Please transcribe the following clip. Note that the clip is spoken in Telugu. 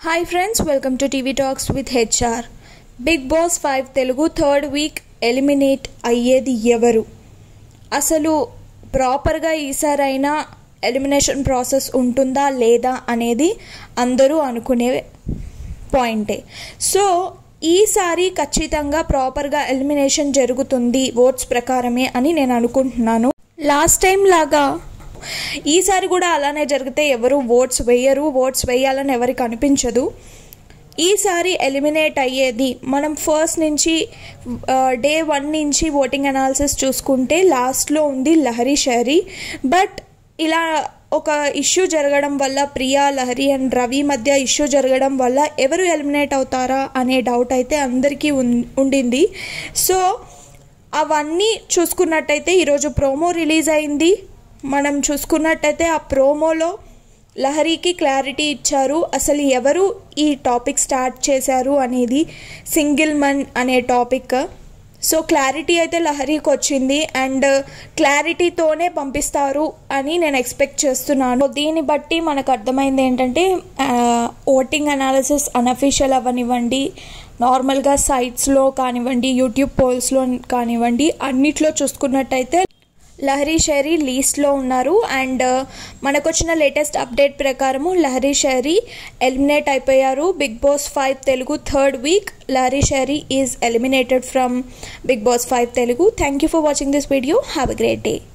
hi friends welcome to TV talks with HR Bigg Boss five Telugu third week eliminate అయ్యేది ఎవరు అసలు ప్రాపర్గా ఈసారైనా ఎలిమినేషన్ ప్రాసెస్ ఉంటుందా లేదా అనేది అందరూ అనుకునే పాయింటే సో ఈసారి ఖచ్చితంగా ప్రాపర్గా ఎలిమినేషన్ జరుగుతుంది ఓట్స్ ప్రకారమే అని నేను అనుకుంటున్నాను లాస్ట్ టైం లాగా ఈసారి కూడా అలానే జరిగితే ఎవరు ఓట్స్ వేయరు ఓట్స్ వేయాలని ఎవరికి అనిపించదు ఈసారి ఎలిమినేట్ అయ్యేది మనం ఫస్ట్ నుంచి డే వన్ నుంచి ఓటింగ్ అనాలిసిస్ చూసుకుంటే లాస్ట్లో ఉంది లహరి షహరి బట్ ఇలా ఒక ఇష్యూ జరగడం వల్ల ప్రియా లహరి అండ్ రవి మధ్య ఇష్యూ జరగడం వల్ల ఎవరు ఎలిమినేట్ అవుతారా అనే డౌట్ అయితే అందరికీ ఉన్- ఉండింది సో అవన్నీ చూసుకున్నట్టయితే ఈరోజు ప్రోమో రిలీజ్ అయింది మనం చూసుకున్నట్టయితే ఆ ప్రోమోలో లహరికి క్లారిటీ ఇచ్చారు అసలు ఎవరు ఈ టాపిక్ స్టార్ట్ చేశారు అనేది సింగిల్ మన్ అనే టాపిక్ సో క్లారిటీ అయితే లహరికి వచ్చింది అండ్ క్లారిటీతోనే పంపిస్తారు అని నేను ఎక్స్పెక్ట్ చేస్తున్నాను దీన్ని బట్టి మనకు అర్థమైంది ఏంటంటే ఓటింగ్ అనాలిసిస్ అన్అఫీషియల్ అవ్వనివ్వండి నార్మల్గా సైట్స్లో కానివ్వండి యూట్యూబ్ పోల్స్లో కానివ్వండి అన్నిట్లో చూసుకున్నట్టయితే లహరీ షెరీ లీస్ట్లో ఉన్నారు అండ్ మనకు వచ్చిన లేటెస్ట్ అప్డేట్ ప్రకారము లహరీ షెరీ ఎలిమినేట్ అయిపోయారు Bigg Boss five Telugu third week Lahari Shari is eliminated from Bigg Boss five Telugu thank you for watching this video have a great day